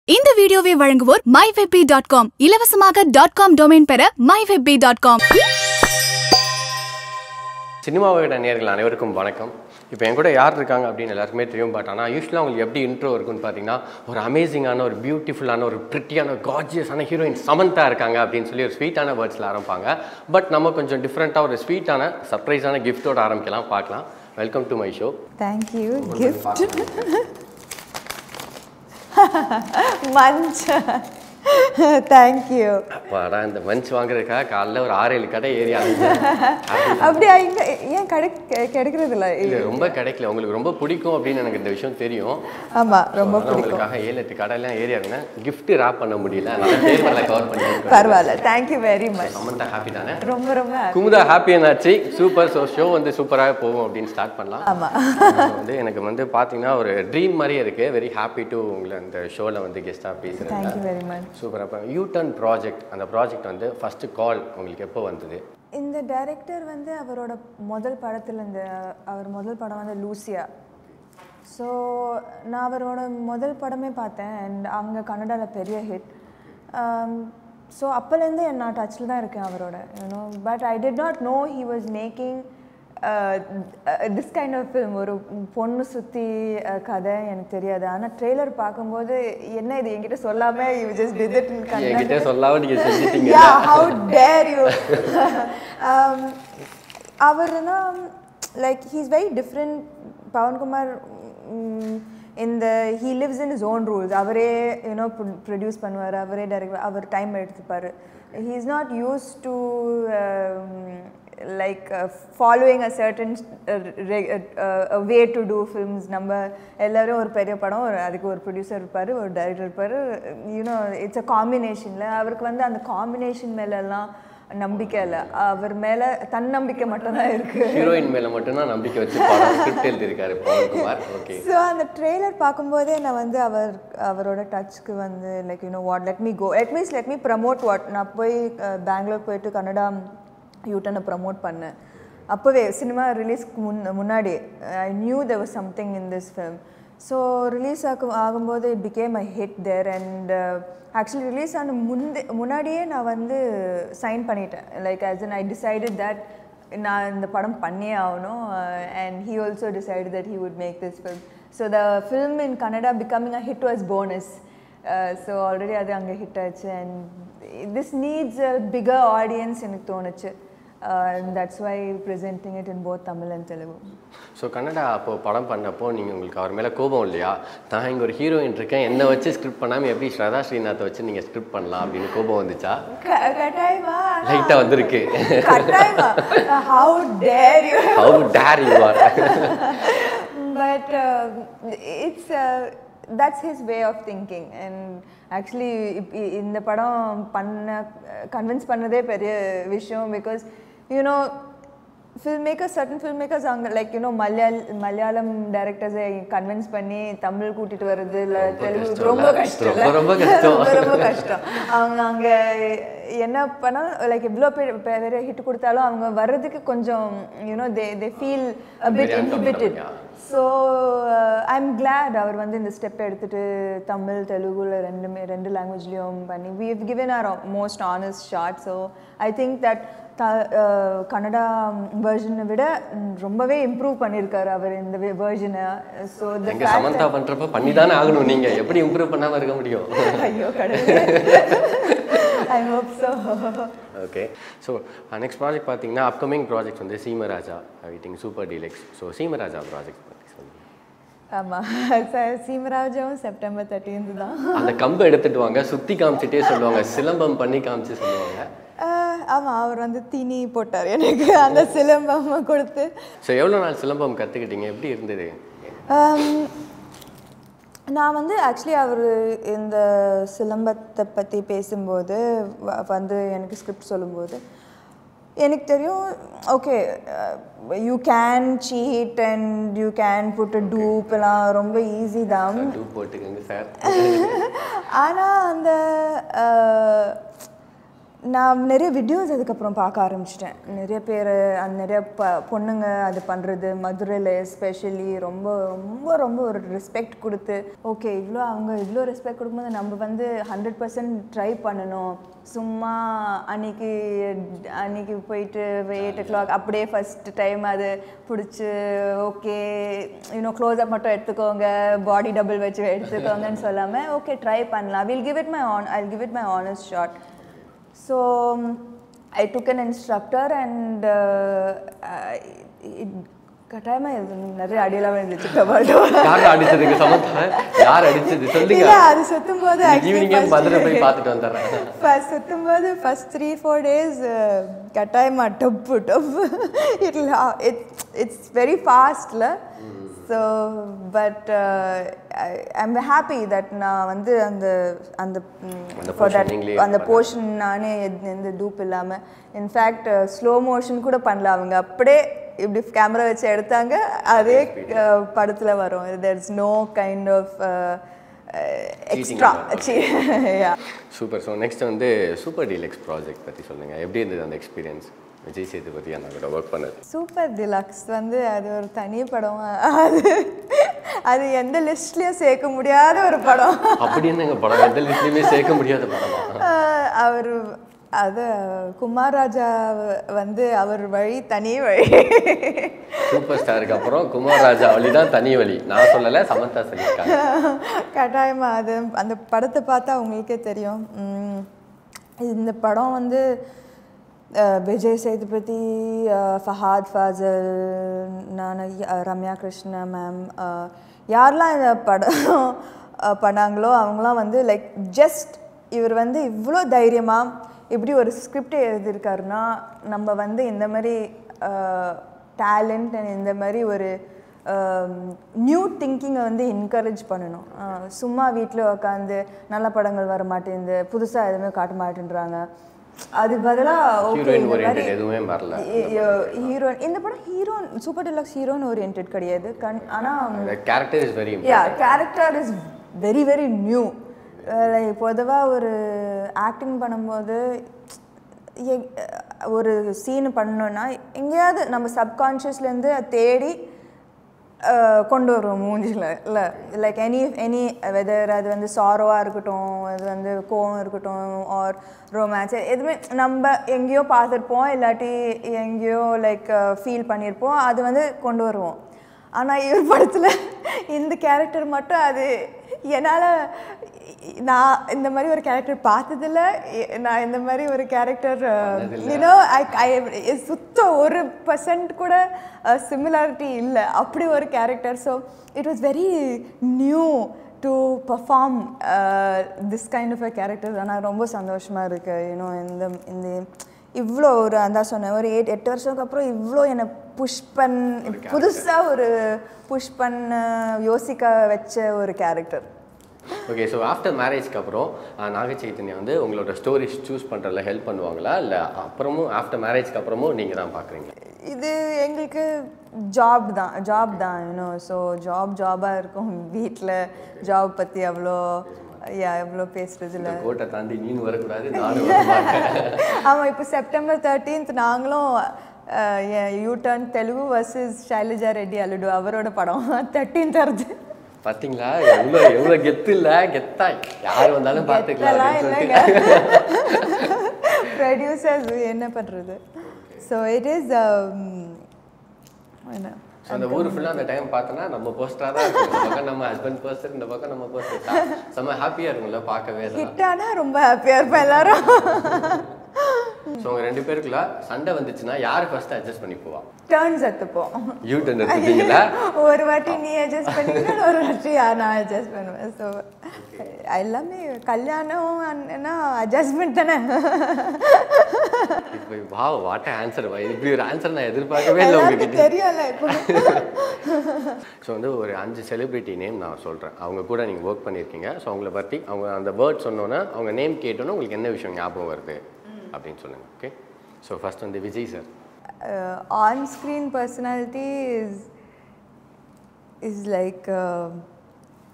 இந்த வீடியோவை வழங்குவோர் mywebpay.com டாட் காம் இலவசமாக டாட் காம் டொமைன் பெற mywebpay.com டாட் காம் சினிமாவோட நேர்கள் அனைவருக்கும் வணக்கம் இப்போ என் கூட யார் இருக்காங்க அப்படின்னு எல்லாருக்குமே தெரியும் பட் ஆனால் யூஸ்வலாக உங்களுக்கு எப்படி இன்ட்ரோ இருக்குன்னு பார்த்தீங்கன்னா ஒரு அமேசிங்கான ஒரு பியூட்டிஃபுல்லான ஒரு ப்ரிட்டியான கார்ஜியஸான ஹீரோயின் சமந்தா இருக்காங்க அப்படின்னு சொல்லி ஒரு ஸ்வீட்டான வேர்ட்ஸில் ஆரம்பிப்பாங்க பட் நம்ம கொஞ்சம் டிஃப்ரெண்ட்டாக ஒரு ஸ்வீட்டான சர்ப்ரைஸான கிஃப்ட்டோட ஆரம்பிக்கலாம் பார்க்கலாம் welcome to my show Thank you. Gift. Munch. Thank you. வாடா இந்த மஞ்ச் வாங்குறதுக்காக காலைல ஒரு ஆறு ஏழு கடை ஏறி அலைஞ்சு அப்படியா இங்க ஏன் கிடை கிடைக்கிறது இல்ல இது ரொம்ப கிடைக்கல உங்களுக்கு ரொம்ப பிடிக்கும் அப்படின்னு எனக்கு இந்த விஷயம் தெரியும் ஆமா ரொம்ப அதனால உங்களுக்காக ஏழு எட்டு கடையெல்லாம் ஏறி இருந்தேன் gift ரேப் பண்ண முடியல அதனால பேர் கவர் பண்ணியிருக்கேன் பரவாயில்ல thank you very much Samantha happy தானே ரொம்ப ரொம்ப happy. குமுதா ஹாப்பி என்னாச்சு சூப்பர் ஸோ ஷோ வந்து சூப்பராக போகும் அப்படின்னு ஸ்டார்ட் பண்ணலாம் ஆமா So வந்து எனக்கு வந்து பார்த்தீங்கன்னா ஒரு ட்ரீம் மாதிரியே இருக்கு வெரி ஹாப்பி டு உங்களை அந்த ஷோவில் வந்து கெஸ்ட்டாக தேங்க் பேசுகிறேன் யூ வெரி மச் சூப்பராக இப்போ யூ டர்ன் ப்ராஜெக்ட் அந்த ப்ராஜெக்ட் வந்து ஃபர்ஸ்ட் கால் உங்களுக்கு எப்போ வந்தது இந்த டைரக்டர் வந்து அவரோட முதல் படத்தில் இந்த அவர் முதல் படம் வந்து லூசியா ஸோ நான் அவரோட முதல் படமே பார்த்தேன் அண்ட் அங்கே கன்னடாவில் பெரிய ஹிட் ஸோ அப்போலேருந்து நான் டச்சில் தான் இருக்கேன் அவரோட you know but I did not know he was making this kind of film ஒரு பொண்ணு சுற்றி கதை எனக்கு தெரியாது ஆனால் ட்ரெய்லர் பார்க்கும்போது என்ன இது என்கிட்ட சொல்லாமல் you just did it in Kannada என்கிட்ட சொல்லாம நீங்கள் செஞ்சிட்டீங்க yeah how dare you um, அவர்னா like he's very different Pavan Kumar இந்த he lives in his own rules அவரே யூனோ ப்ரொடியூஸ் பண்ணுவார் அவரே டைரக்ட் அவர் டைம் எடுத்துப்பார் he is not use to like following a certain way to do films நம்ம எல்லாரும் ஒரு பெரிய படம் ஒரு அதுக்கு ஒரு ப்ரொடியூசர் இருப்பார் ஒரு டைரக்டர் இருப்பார் யூனோ இட்ஸ் அ காம்பினேஷனில் அவருக்கு வந்து அந்த காம்பினேஷன் மேலெல்லாம் நம்பிக்கை இல்லை அவர் மேலே தன்னம்பிக்கை மட்டும்தான் இருக்குது ஹீரோயின் மேலே மட்டும்தான் நம்பிக்கை வச்சு பாடம் ஸ்கிரிப்ட் எழுதியிருக்காரு பவன்குமார் ஓகே ஸோ அந்த ட்ரெய்லர் பார்க்கும்போதே நான் வந்து அவர் அவரோட டச்சுக்கு வந்து like you know what let me go let means let me promote what நான் போய் அஹ், பெங்களூர் போயிட்டு கன்னடா யூட்டனை ப்ரமோட் பண்ணேன் அப்போவே சினிமா ரிலீஸ்க்கு முன் முன்னாடி I knew there was something in this film so release ஆகும் ஆகும்போது it became I hit there and actually release ஆன முந்தி முன்னாடியே நான் வந்து சைன் பண்ணிட்டேன் like as an I decided that நான் இந்த படம் பண்ணியே ஆகணும் and he also decide that he would make this film so the film in Kannada becoming a hit was bonus so already அது அங்கே ஹிட் ஆச்சு and this needs a bigger audience எனக்கு தோணுச்சு that's why presenting it in both Tamil and Telugu so Kannada அப்போ படம் பண்ணப்போ நீங்கள் உங்களுக்கு அவர் மேலே கோபம் இல்லையா நான் இங்கே ஒரு ஹீரோயின் இருக்கேன் என்னை வச்சு ஸ்கிரிப்ட் பண்ணாமல் எப்படி ஸ்ரதா ஸ்ரீநாத்தை வச்சு நீங்கள் ஸ்கிரிப்ட் பண்ணலாம் அப்படின்னு கோபம் வந்துச்சா கட்டாயமா லைட்டாக வந்திருக்கு கட்டாயமா how dare you how dare you are but uh, it's uh, that's his way of thinking and actually இப்- இ- இந்த படம் பண்ண கன்வின்ஸ் பண்ணதே பெரிய விஷயம் because you know film makers certain film makers அவங்க லைக் யூனோ மலையாள் மலையாளம் டைரக்டர்ஸை கன்வின்ஸ் பண்ணி தமிழ் கூட்டிட்டு வர்றது இல்லை தெலுங்கு கஷ்டம் ரொம்ப இல்ல? கஷ்டம் ரொம்ப, ரொம்ப கஷ்டம். ரொம்ப ரொம்ப கஷ்டம் அவங்க அங்கே என்ன பண்ணால் லைக் எவ்வளோ பேர் பேர் ஹிட் கொடுத்தாலும் அவங்க வர்றதுக்கு கொஞ்சம் you know they they feel a bit Very inhibited uncomfortable, yeah. So I am glad அவர் வந்து இந்த ஸ்டெப் எடுத்துட்டு தமிழ் தெலுங்குல ரெண்டுமே ரெண்டு லாங்குவேஜ்லேயும் பண்ணி we have given are most honest shot so I think that the Kannada வெர்ஷனை விட ம், ரொம்பவே இம்ப்ரூவ் பண்ணியிருக்காரு அவர் இந்த வெர்ஷனை ஸோ த எங்க சமந்தா பண்றப்ப பண்ணி தானே ஆகணும் நீங்க எப்படி இம்ப்ரூவ் பண்ணாம இருக்க முடியும் ஐயோ கடவுளே I hope so okay so next project பார்த்தீங்கன்னா அப்கமிங் ப்ராஜெக்ட் வந்து Seemaraja waiting super deluxe so Seemaraja project பற்றி சொல்லுங்க ஆமாம் சீமராஜும் செப்டம்பர் தேர்ட்டீன்த் தான் அந்த கம்பை எடுத்துட்டு வாங்க சுத்தி காமிச்சிட்டே சொல்லுவாங்க சிலம்பம் பண்ணி காமிச்சு சொல்லுவாங்க ஆஹ் ஆமா அவர் வந்து தீனி போட்டார் எனக்கு அந்த சிலம்பம் கொடுத்து ஸோ எவ்வளோ நாள் சிலம்பம் கற்றுக்கிட்டீங்க எப்படி இருந்தது ஆம், நான் வந்து ஆக்சுவலி அவர் இந்த சிலம்பத்தை பற்றி பேசும்போது வ- வந்து எனக்கு ஸ்கிரிப்ட் சொல்லும்போது எனக்கு தெரியும் okay you can cheat and you can put dupe எல்லாம் ரொம்ப ஈஸி தான் டூ போட்டுக்கோங்க சார் ஆனால் அந்த அஹ், நான் நிறைய வீடியோஸ் அதுக்கப்புறம் பார்க்க ஆரம்பிச்சிட்டேன் நிறைய பேர் அந்த நிறைய ப பொண்ணுங்க அது பண்ணுறது மதுரையில் எஸ்பெஷலி ரொம்ப ரொம்ப ரொம்ப ஒரு ரெஸ்பெக்ட் கொடுத்து ஓகே இவ்வளோ அவங்க இவ்வளோ ரெஸ்பெக்ட் கொடுக்கும்போது நம்ம வந்து ஹண்ட்ரட் பர்சன்ட் ட்ரை பண்ணணும் சும்மா அன்னைக்கு அன்னைக்கு போயிட்டு எயிட் ஓ கிளாக் அப்படியே ஃபஸ்ட் டைம் அது பிடிச்சி ஓகே இன்னும் க்ளோஸ்அப் மட்டும் எடுத்துக்கோங்க பாடி டபுள் வச்சு எடுத்துக்கோங்கன்னு சொல்லாமல் ஓகே ட்ரை பண்ணலாம் will give it my on I give it my honest shot So um, I took an instructor and uh, I, it கட்டாயமா இது நிறைய அடியெல்லாம் இருந்துச்சு டொமாட்டோ யார் அடிச்சதுக்கு சமத்தா யார் அடிச்சது சொல்லுங்க இல்ல அது சுத்தும் போது ஈவினிங்கே மதுரை போய் பார்த்துட்டு வந்துடுறேன் ஃபர்ஸ்ட் சுத்தும் போது ஃபர்ஸ்ட் த்ரீ ஃபோர் டேஸ் கட்டாயமா dub dub it it's it's very ஃபாஸ்ட்ல so but I'm happy that நான் வந்து அந்த அந்த அந்த ஃபார் portion தட் நீங்களே அந்த போர்ஷன் நானே எந்த- எந்த டூப் இல்லாமல் இன்ஃபேக்ட் ஸ்லோ மோஷன் கூட பண்ணல அவங்க அப்படியே இப்படி கேமரா வச்சு எடுத்தாங்க அதே அஹ், படத்துல வரும் there is no kind of extra super so next வந்து சூப்பர் டீலக்ஸ் ப்ராஜெக்ட் பற்றி சொல்லுங்க எப்படி இருந்தது அந்த எக்ஸ்பீரியன்ஸ் விஜய் சேதுபதி அண்ணா கூட ஒர்க் பண்ணது சூப்பர் டிலக்ஸ் வந்து அது ஒரு தனி படம் அது அது எந்த லிஸ்ட்லயும் சேர்க்க முடியாத ஒரு படம் அப்படி என்னங்க படம் எந்த லிஸ்ட்லையுமே சேர்க்க முடியாத படமா ஆஹ் அவர் அது குமார் ராஜா வந்து அவர் வழி தனி வழி சூப்பர் ஸ்டாருக்கு அப்புறம் குமார் ராஜா வழி தான் தனி வழி நான் சொல்லலை சமந்தா சொல்லியிருக்காங்க கட்டாயமா அது அந்த படத்தை பார்த்தா உங்களுக்கே தெரியும் உம், இந்த படம் வந்து அஹ், விஜய் சேதுபதி அஹ், ஃபஹாத் ஃபாசல் நான் அஹ், ரம்யா கிருஷ்ணா மேம் யாரெல்லாம் இந்த படம் அஹ், பண்ணாங்களோ அவங்களாம் வந்து லைக் ஜஸ்ட் இவர் வந்து இவ்வளோ தைரியமாக இப்படி ஒரு ஸ்கிரிப்ட் எழுதியிருக்காருன்னா நம்ம வந்து இந்த மாதிரி டேலண்ட் அண்ட் இந்த மாதிரி ஒரு நியூ திங்கிங்கை வந்து என்கரேஜ் பண்ணணும் அஹ் சும்மா வீட்டில் உட்காந்து நல்ல படங்கள் வர மாட்டேங்குது புதுசாக எதுவுமே காட்ட மாட்டேன்றாங்க அது பதிலாக ஓகே ஹீரோயின் ஓரியன்ட் எதுவுமே வரல ஹீரோ இந்த படம் ஹீரோ சூப்பர் டிலக்ஸ் ஹீரோன் ஓரியன்ட் கிடையாது கண் ஆனால் character is very yeah character is very very new like பொதுவாக ஒரு ஆக்டிங் பண்ணும்போது எ- ஒரு சீன் பண்ணணுன்னா எங்கேயாவது நம்ம சப்கான்ஷியஸ்லேருந்து தேடி அஹ், கொண்டு வருவோம் மூஞ்சியில் இல்லை லைக் எனி எனி வெதர் அது வந்து சாரோவாக இருக்கட்டும் அது வந்து கோவம் இருக்கட்டும் ஆர் ரொமான்ஸ் எதுவுமே நம்ம எங்கேயோ பார்த்துருப்போம் இல்லாட்டி எங்கேயோ லைக் ஃபீல் பண்ணியிருப்போம் அது வந்து கொண்டு வருவோம் ஆனால் இவர் படத்தில் இந்த கேரக்டர் மட்டும் அது என்னால் நான் இந்த மாதிரி ஒரு கேரக்டர் பார்த்ததில்ல எ- நான் இந்த மாதிரி ஒரு கேரக்டர் யூனோ ஐ ஐ சுத்த ஒரு பர்சன்ட் கூட சிமிலாரிட்டி இல்லை அப்படி ஒரு character so it was very new to perform this kind of a character ஆனால் ரொம்ப சந்தோஷமாக இருக்கு யூனோ இந்த இந்த இவ்வளோ ஒரு அதான் சொன்னேன் ஒரு எயிட் எட்டு வருஷத்துக்கு அப்புறம் இவ்வளோ என்னை புஷ் பண் புதுசாக ஒரு புஷ் பண்ண யோசிக்க வச்ச ஒரு கேரக்டர் ஓகே ஸோ ஆஃப்டர் மேரேஜ்க்கு அப்புறம் அஹ், நாக சைத்தன்யா வந்து உங்களோட ஸ்டோரிஸ் சூஸ் பண்ணுறதுல ஹெல்ப் பண்ணுவாங்களா இல்லை அப்புறமும் ஆஃப்டர் மேரேஜ்க்கு அப்புறமும் நீங்கள் தான் பார்க்குறீங்க இது எங்களுக்கு ஜாப் தான் ஜாப் தான் யூனோ ஸோ ஜாப் ஜாபாக இருக்கும் வீட்டில் ஜாப் பற்றி அவ்வளோ யா எவ்வளோ பேசுறது இல்லை கோட்டை தாண்டி நீனும் வரக்கூடாது நானும் வரமாட்டேன் ஆமாம் இப்போ செப்டம்பர் தேர்ட்டீன்த் நாங்களும் அஹ், என் U turn Telugu versus Shailaja Reddy Alludu அவரோட படம் தேர்ட்டீன்த் வருது பார்த்தீங்களா எவ்வளோ எவ்வளோ கெத்து இல்லை கெத்தா யார் வந்தாலும் பார்த்துக்கலாம் இதெல்லாம் அப்படின்னு இல்லைங்க சொல்லிட்டு ப்ரொடியூசர்ஸ் என்ன பண்ணுறது ஸோ இட் இஸ் என்ன ஸோ அந்த ஊர் ஃபுல்லாக அந்த டைம் பார்த்தோன்னா நம்ம போஸ்டராக தான் இருக்கும் இந்த பக்கம் நம்ம ஹஸ்பண்ட் போஸ்டர் இந்த பக்கம் நம்ம போஸ்டர் செம்ம ஹாப்பியாக இருக்கும்ல பார்க்கவே அதெல்லாம் ஹிட் ஆனால் ரொம்ப ஹாப்பியாக இருப்பேன் எல்லாரும் ஸோ உங்கள் ரெண்டு பேருக்குள்ள சண்டை வந்துச்சுன்னா யார் ஃபர்ஸ்ட் அட்ஜஸ்ட் பண்ணி போவா டேர்ன்ஸ் எடுத்துப்போம் யூ டர்ன் எடுத்துப்பீங்களா ஒரு வாட்டி நீ அட்ஜஸ்ட் பண்ணிக்கிற ஒரு வாட்டி யா- நான் அட்ஜஸ்ட் பண்ணுவேன் ஸோ எல்லாமே கல்யாணம் அண்ணா அட்ஜஸ்ட்மெண்ட் தானே இப்போ வா வாட்ட ஆன்சர் இப்படி ஒரு ஆன்சர் நான் எதிர்பார்க்கவே இல்லை எல்லாருக்கும் உங்ககிட்ட தெரியும்ல இப்போ ஸோ வந்து ஒரு அஞ்சு செலிபிரிட்டி நேம் நான் சொல்கிறேன் அவங்க கூட நீங்கள் ஒர்க் பண்ணியிருக்கீங்க ஸோ அவங்கள பற்றி அவங்க அந்த வேர்ட் சொன்னோன்னே அவங்க நேம் கேட்டோன்னே உங்களுக்கு என்ன விஷயம் ஞாபகம் வருது அப்படின்னு சொல்லுங்கள் ஓகே ஸோ ஃபர்ஸ்ட் வந்து Vijay sir on screen personality is is like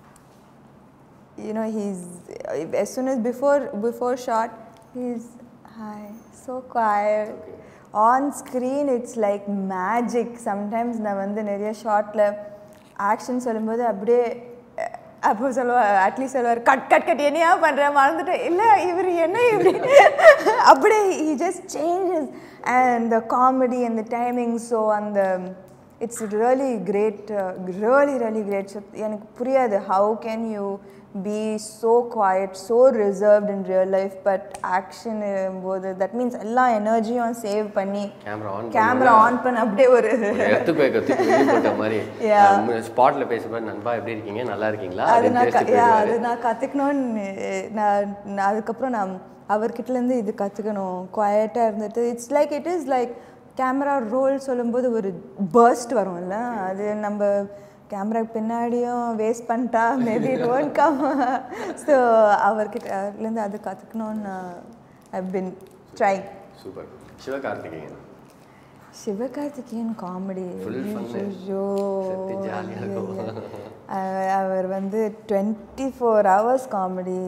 you know he's as soon as before before shot he's Hi. So quiet. On screen it's like magic. Sometimes நான் வந்து நிறைய ஷார்ட்ல ஆக்ஷன் சொல்லும்போது அப்படியே அஹ், அப்போ சொல்லுவார் அட்லீஸ்ட் சொல்லுவார் cut cut cut என்னையா பண்ணுற மறந்துட்டு இல்லை இவர் என்ன இப்படி அப்படியே he just changes and the comedy and the timing so அந்த it's really great really really great so எனக்கு புரியாது how can you be so quiet so reserved in real life but action போது தட் மீன்ஸ் எல்லா எனர்ஜியும் save பண்ணி camera on camera on பண்ண அப்படியே ஒரு எத்துக்கு கத்துக்கு வெளியே போட்ட மாதிரி Yeah. ஸ்பாட்ல பேசும்போது நண்பா எப்படி இருக்கீங்க நல்லா இருக்கீங்களா அது அப்படின்னு நான் க- பேசிட்டு yeah, போயிடுவாரு. அது நான் கற்றுக்கணும்னு நான் நான் அதுக்கப்புறம் நான் அவர்கிட்டலேருந்து இது கற்றுக்கணும் குவாய்ட்டாக இருந்துட்டு it's like it is like camera roll சொல்லும்போது ஒரு பர்ஸ்ட் வரும்ல அது நம்ம கேமரா பின்னாடியும் வேஸ்ட் பண்ணிட்டா maybe it won't come so அவர்கிட்டலேருந்து அது கற்றுக்கணும்னு I been try super Sivakarthikeyan Sivakarthikeyan comedy Full fun. செத்து jolly ஆ இருக்கும். அவர் வந்து டுவெண்ட்டி ஃபோர் ஹவர்ஸ் காமெடி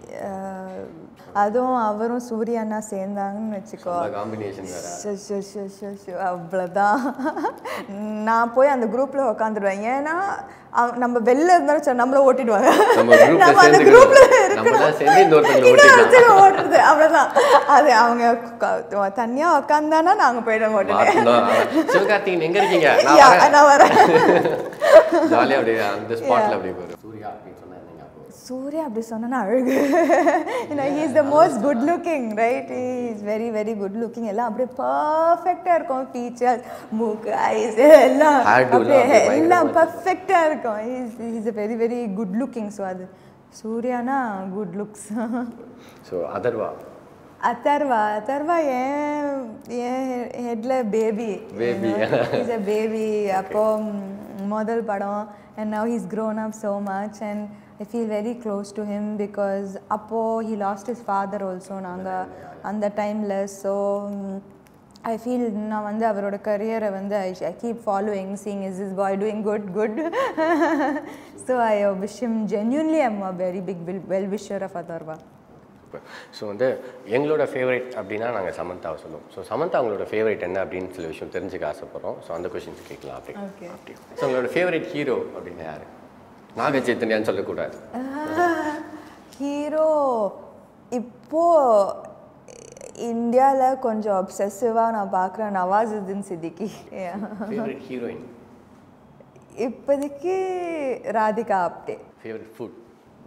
அதுவும் அவரும் சூர்யானா சேர்ந்தாங்கன்னு வச்சுக்கோ காம்பினேஷன் வேற show, show, show, show, show, அவ்வளோதான் நான் போய் அந்த குரூப்பில் உட்காந்துருவேன் ஏன்னா அவ- நம்ம வெளில இருந்தாலும் சரி நம்மள ஓட்டிடுவாங்க நம்ம குரூப்ல நம்ம அந்த சேர்ந்து குரூப்ல நம்மளா சேர்ந்து இந்த ஒருத்தங்களை இன்னொருத்தங்க ஓட்டிடலாம் ஓட்டுறது அவ்வளோதான் அது அவங்க க- தனியா உட்காந்தானா நாங்க போயிடுவோம் ஓட்டுனேன் மாட்டணும். சிவகார்த்திகேயன் எங்க இருக்கீங்க நான் Yeah, வரேன். நான் வரேன் ஜாலியா அப்படியே அந்த ஸ்பாட்ல அப்படியே போயிடும் சூர்யா அப்படின்னு சொன்னா என்ன ஞாபகம் வரும்? சூர்யா அப்படி சொன்னா அழகு ஏன்னா he is the most good looking right he is very very good looking எல்லாம் அப்படியே பர்ஃபெக்டாக இருக்கும் ஃபீச்சர்ஸ் மூக்கு ஐஸ் எல்லாம் Hair do அப்படியே எல்லாம் அப்படியே எல்லாம் பயங்கரமா பர்ஃபெக்டாக இருக்கும் is is a very very good looking so அது சூர்யானா good looks so Atharvaa Atharvaa Atharvaa ஏன் என் ஹெட்ல baby Baby. Is a baby அப்போ ம், முதல் படம் and now he's grown up so much and I feel very close to him because அப்போது he lost is father also நாங்கள் அந்த டைமில் ஸோ ஐ ஃபீல் நான் வந்து அவரோட கரியரை வந்து I I keep following seeing is is boy doing good good so I wish him genuinely I'm a very big will well wisher of Atharvaa so வந்து எங்களோட ஃபேவரட் அப்படின்னா நாங்கள் சமந்தாவை சொல்லுவோம் ஸோ சமந்தா அவங்களோட ஃபேவரட் என்ன அப்படின்னு சில விஷயம் தெரிஞ்சுக்க ஆசைப்படுறோம் ஸோ அந்த கொஷின்ஸ் கேட்கலாம் அப்படி Okay. அப்படி ஸோ உங்களோட ஃபேவரட் ஹீரோ அப்படின்னு யாரு நாக சைத்தன்யான்னு சொல்லக்கூடாது ஹீரோ இப்போ இந்தியாவில் கொஞ்சம் அப்சசிவாக நான் பார்க்குறேன் நவாசுதீன் சித்திக்கி ஃபேவரட் ஹீரோயின் இப்போதைக்கு Radhika Apte favourite food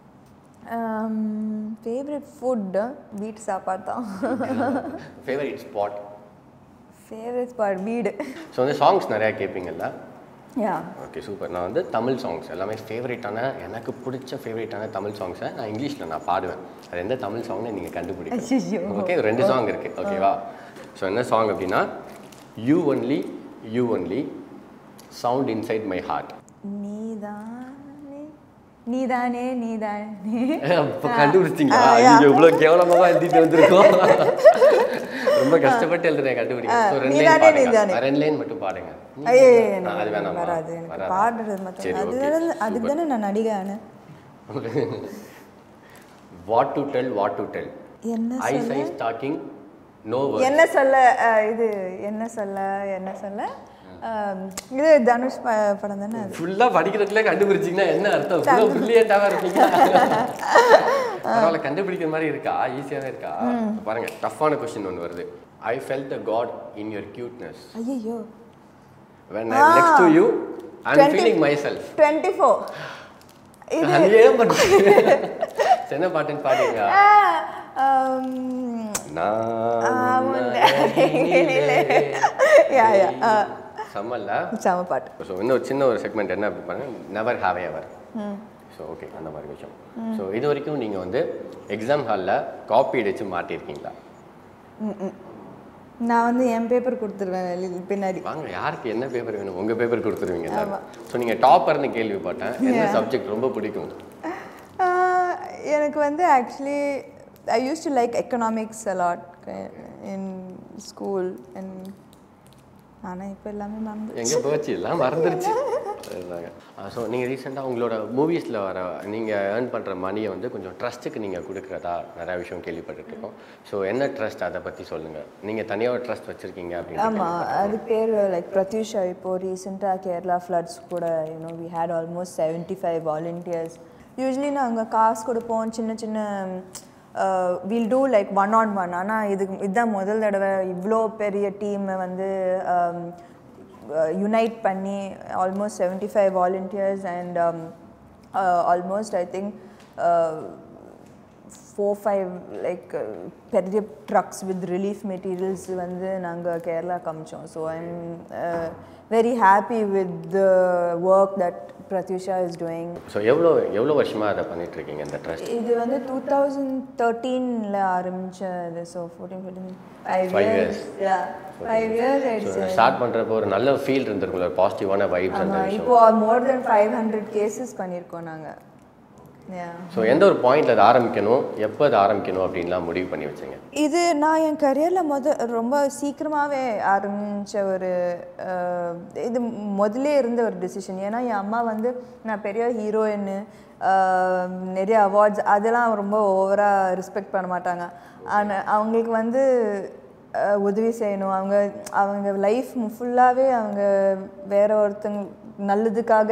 favourite food வீட்டு சாப்பாடு தான் ஃபேவரட் ஸ்பாட் ஃபேவரட் ஸ்பாட் வீடு ஸோ வந்து சாங்ஸ் நிறையா கேட்பீங்கல்ல யா ஓகே சூப்பர் நான் வந்து தமிழ் சாங்ஸ் எல்லாமே ஃபேவரட்டான எனக்கு பிடிச்ச ஃபேவரட்டான தமிழ் சாங்ஸை நான் இங்கிலீஷில் நான் பாடுவேன் அது எந்த தமிழ் சாங்னு நீங்கள் ஐயையோ. கண்டுபிடிக்கணும் ஓகே ரெண்டு சாங் இருக்குது ஓகேவா ஸோ என்ன சாங் அப்படின்னா you only you only sound inside my heart நீதானே நீதானே நீதானே இப்போ கண்டுபிடிச்சிங்களா ஆ, yeah. நீங்கள் இவ்வளோ கேவலமாக எழுதிட்டு வந்திருக்கோம் ரொம்ப கஷ்டப்பட்டு எழுதுறேன் கண்டுபிடிக்க ஸோ ரெண்டு லைன் நீதானே, பாடுங்க நீதானே. ரெண்டு லைன் மட்டும் பாடுங்க ஐயே ஆ, அது வேணாமா வராது எனக்கு வராதா? பாடுறது சரி மட்டும் ஓகே அது அதுக்கு தானே நான் நடிகையான what to tell what to tell என்ன eyes eyes talking no word என்ன சொல்ல அஹ், இது என்ன சொல்ல என்ன சொல்ல அஹ், இது தனுஷ் ப- படம் தானே அது ஃபுல்லாக படிக்கிறதுல கண்டுபிடிச்சிங்கன்னா என்ன அர்த்தம் ஃபுல்லாக ப்ரில்லியண்ட்டாக இருப்பீங்க பரவாயில்ல கண்டுபிடிக்கிற மாதிரி இருக்கா ஈஸியாகவே இருக்கா பாருங்க டஃப்பான கொஸ்டின் ஒன்று வருது I felt the god in your cuteness ஐயோ when I next to you I am feeling myself twenty four இது அதே பண்ணுறீங்க என்ன பாட்டுன்னு பாடுங்க ஆம், நான் யா யா செம்மல்ல செம பாட்டு ஸோ இன்னும் ஒரு சின்ன ஒரு செக்மெண்ட் என்ன அப்படி பாருங்க never have ever so okay அந்த மாதிரி விஷயம் ஸோ இது வரைக்கும் நீங்கள் வந்து எக்ஸாம் ஹாலில் காப்பி அடிச்சு மாட்டியிருக்கீங்களா நான் வந்து என் பேப்பர் கொடுத்துருவேன் வெளி- பின்னாடி வாங்க யாருக்கு என்ன பேப்பர் வேணும் உங்கள் பேப்பர் கொடுத்துருவீங்க ஸோ நீங்கள் டாப்பர்னு கேள்விப்பட்டேன் எந்த சப்ஜெக்ட் ரொம்ப பிடிக்கும் ஆஹ், எனக்கு வந்து actually I use to like economics a lot in school and ஆனால் இப்போ எல்லாமே மறந்து எங்கே போச்சு எல்லாம் மறந்துருச்சு ஸோ நீங்கள் ரீசெண்டாக உங்களோட மூவிஸில் வர நீங்கள் ஏர்ன் பண்ணுற மணியை வந்து கொஞ்சம் ட்ரஸ்ட்டுக்கு நீங்கள் கொடுக்குறதா நிறையா விஷயம் கேள்விப்பட்டிருக்கோம் ஸோ என்ன ட்ரஸ்ட் அதை பற்றி சொல்லுங்கள் நீங்கள் தனியாக ஒரு ட்ரஸ்ட் வச்சுருக்கீங்க அப்படின்னு ஆமாம் அது பேர் லைக் பிரத்யூஷா இப்போ ரீசெண்டாக கேரளா ஃப்ளட்ஸ் கூட you know we had almost seventy five volunteers usually நாங்கள் காசு கொடுப்போம் சின்ன சின்ன will do like one on one ஆனால் இது இதுதான் முதல் தடவை இவ்வளோ பெரிய டீமை வந்து யுனைட் பண்ணி almost seventy five volunteers and almost I think four five like பெரிய ட்ரக்ஸ் வித் ரிலீஃப் மெட்டீரியல்ஸ் வந்து நாங்கள் கேரளா காமிச்சோம் so I am very happy with the work that Prathyusha is doing so எவ்வளோ எவ்வளோ வருஷமாக அதை பண்ணிட்டு இருக்கீங்க இந்த ட்ரஸ்ட் இது வந்து டூ தௌசண்ட் தேர்ட்டீனில் ஆரம்பித்தது so fourteen fifteen five Five years five years ஆயிடுச்சு ஸ்டார்ட் பண்ணுறப்போ ஒரு நல்ல ஃபீல் இருந்திருக்கும்ல பாசிட்டிவான வைப்ஸ் அந்த ஆமாம் விஷயம் இப்போ more then five hundred cases பண்ணியிருக்கோம் நாங்கள் Yeah. ஸோ எந்த ஒரு பாயிண்ட்ல அதை ஆரம்பிக்கணும் எப்போ அதை ஆரம்பிக்கணும் அப்படின்லாம் முடிவு பண்ணி வச்சீங்க இது நான் என் கரியரில் முத ரொம்ப சீக்கிரமாகவே ஆரம்பித்த ஒரு அஹ், இது முதல்லே இருந்த ஒரு டிசிஷன் ஏன்னா என் அம்மா வந்து நான் பெரிய ஹீரோயின்னு நிறைய அவார்ட்ஸ் அதெல்லாம் ரொம்ப ஓவராக ரெஸ்பெக்ட் பண்ண மாட்டாங்க ஆனால் அவங்களுக்கு வந்து அஹ், உதவி செய்யணும் அவங்க அவங்க லைஃப் ஃபுல்லாகவே அவங்க வேற ஒருத்தங்க நல்லதுக்காக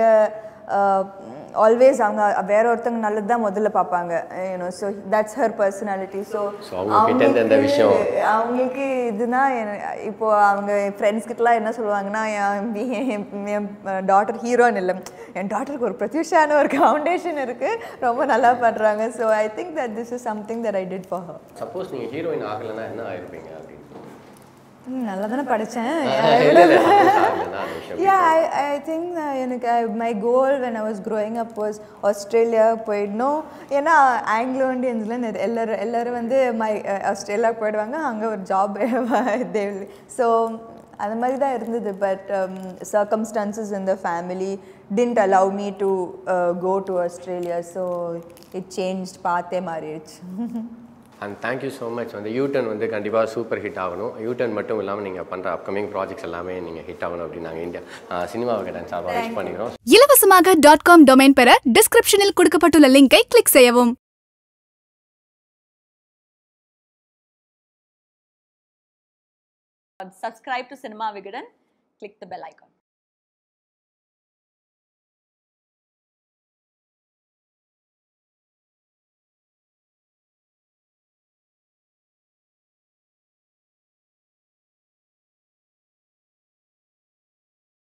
ஆல்வேஸ் அவங்க வேற ஒருத்தங்க நல்லது தான் முதல்ல பார்ப்பாங்க you know so that's her personality so So, அவங்க கிட்ட இருந்து இந்த விஷயம் அவங்களுக்கு இதுதான் என- இப்போ அவங்க ஃப்ரெண்ட்ஸ் கிட்டலாம் என்ன சொல்லுவாங்கன்னா என் பி- என் என் டாட்டர் ஹீரோன்னு இல்லை என் டாட்டருக்கு ஒரு பிரத்யூஷான ஒரு ஃபவுண்டேஷன் இருக்குது ரொம்ப நல்லா பண்ணுறாங்க so I think that this is something that I did for her suppose நீங்கள் ஹீரோயின் ஆகலைன்னா என்ன ஆயிருப்பீங்க அப்படின்னு நல்லா தானே படித்தேன் இல்ல, இல்ல, suppose ஆகலைன்னா அந்த விஷயம் யா ஐ ஐ திங்க் எனக்கு my goal when I was growing up was Australia போயிடணும் ஏன்னா ஆங்கிலோ இண்டியன்ஸில் எல்லாரும் எல்லாரும் வந்து மை ஆஸ்திரேலியா போயிடுவாங்க அங்கே ஒரு ஜாப் தேவை ஸோ அந்த மாதிரி தான் இருந்தது but circumstances in the family didn't allow me to go to Australia so it change பார்த்தே மாறிடுச்சு அண்ட் தேங்க்யூ ஸோ மச் வந்து யூட்டன் வந்து கண்டிப்பாக சூப்பர் ஹிட் ஆகணும் யூட்டன் மட்டும் இல்லாமல் நீங்கள் பண்ணுற அப்கமிங் ப்ராஜெக்ட்ஸ் எல்லாமே நீங்கள் ஹிட் ஆகணும் அப்படின்னு நாங்கள் இந்தியா சினிமா விகடன் சார்பாக விஷ் பண்ணிக்கிறோம் இலவசமாக டாட் காம் டொமைன் பெற டிஸ்கிரிப்ஷனில் கொடுக்கப்பட்டுள்ள லிங்கை கிளிக் செய்யவும் subscribe to Cinema Vigadan, click the bell icon.